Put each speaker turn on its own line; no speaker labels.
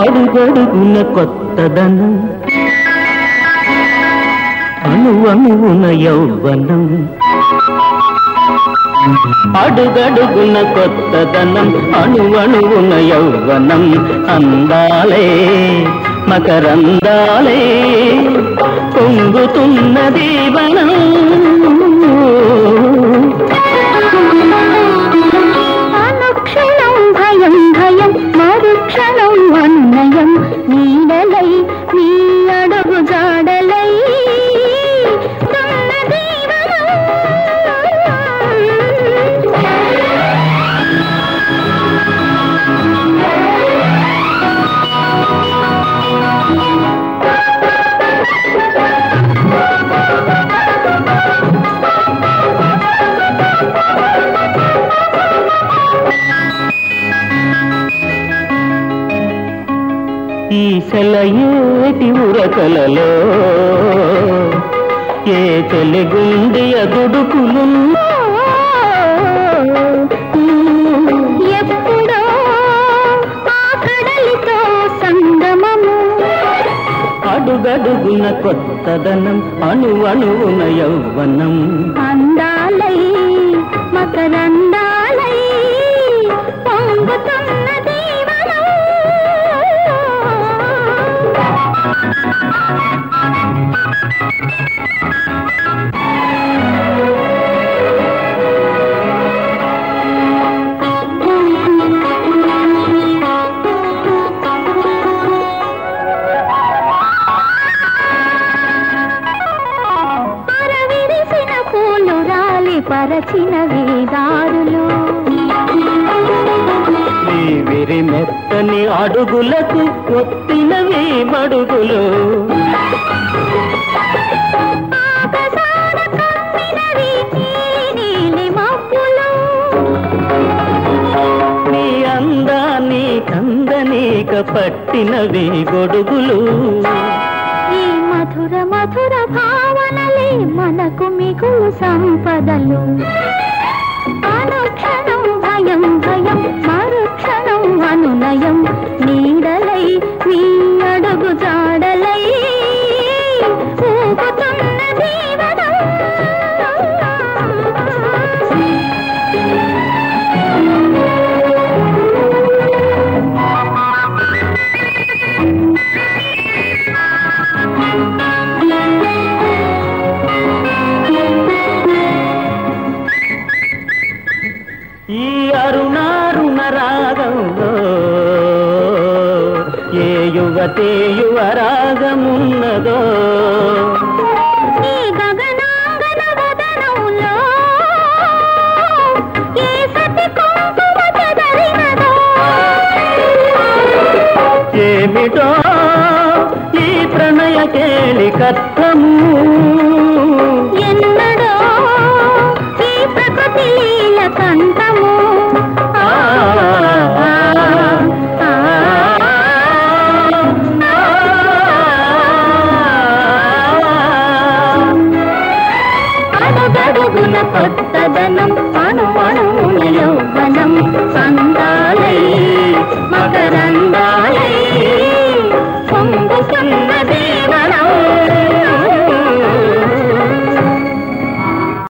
అడుగడుగున కొత్తదనం అణువణువున యౌవనం అడుగడుగున కొత్తదనం అణువణువున యౌవనం అందాలే మకరందాలే పొంగుతున్న దీవనం
అనుక్షణం భయం భయం మరుక్షణం అన్నయం నీడలై నీ అడుగు జాడలై దున్న దీవనం.
ఈ సెలయేటి ఉరకలలో ఏ తెలుగుండి అదుడుకులు
ఎప్పుడో ఆ కడలితో సంగమము
అడుగడుగున కొత్తదనం అణువణువున యౌవనం
అందాలై మకరందాలై పొంగుతున్న దీవనం పరవిరిసిన పూలు రాలి పరచిన వేదారులు
ఈ విరి మెత్తని అడుగులకు ఒత్తినవి మడుగులు
ఆకాశాన కమ్మినవి నీలి మబ్బులు
నీ అందాన్ని కందనీక పట్టినవి గొడుగులు
ఈ మధుర మధుర భావనలే మనకు మిగులు సంపదలు అనుక్షణం భయం భయం మరుక్షణం అనునయం నీడలై నీ అడుగు జాడలై ఊగుతున్న జీవనం
ఈ అరుణారుణ రాగంలో ఏ యువతే యువరాగమున్నదో
ఈ గగనాంగన వదనంలో ఏ సతి కుంకుమ చెదరినదో
ఏమిటో ఈ ప్రణయ కేళికత్వము